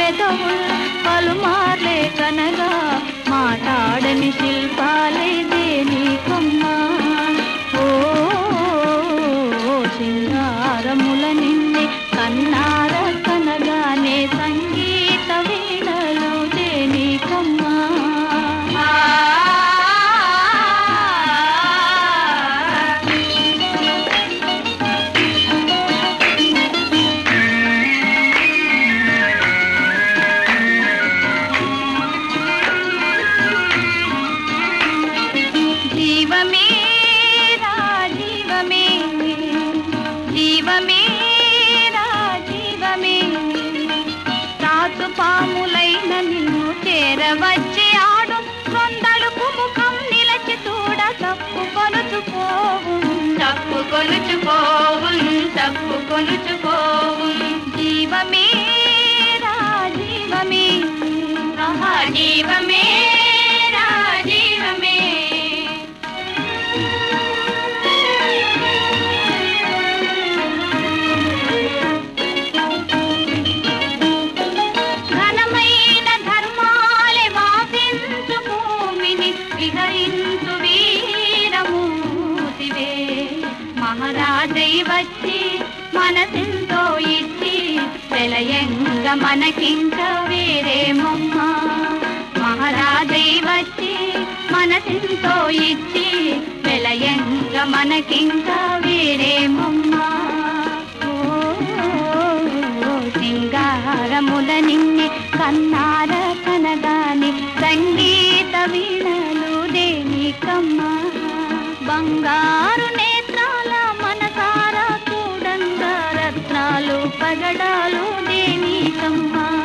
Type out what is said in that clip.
పెదవుల్ పలుమార్లే కనగా మాటాడని శిల్పాలే దేనికమ్మా ఓ సింగారముల నిన్నే కన్నార కనగానే సంగీత వీణలు దేనికమ్మా జీవమే రా జీవమే జీవమే రా జీవమే రాసు పాములైన నిన్ను చేరవచ్చి ఆడు కొందలు ముఖం నిలచి చూడ తప్పు కొలుచుకోవు తప్పు కొలుచుకోవు తప్పు కొలుచుకోవు జీవమే రా జీవమే ఆహా జీవమే రా జీవమే ఘనమైన ధర్మాలే వాసించు భూమిని విహరించు వీరమూర్తివే మహారాజై వచ్చి మనసెంతో ఇచ్చి వెలయంగ మనకింక వేరే మొమ్మ మహారాజై వచ్చి మనసెంతో ఇచ్చి వెలయంగ మనకింక వేరే మొమ్మ ఓ సింగారముల నిన్నే కన్నార కనగాని సంగీత వీణలు దేనికమ్మా బంగారు నేత్రాల మనసారా చూడంగా రత్నాలు పగడాలు దేనికమ్మా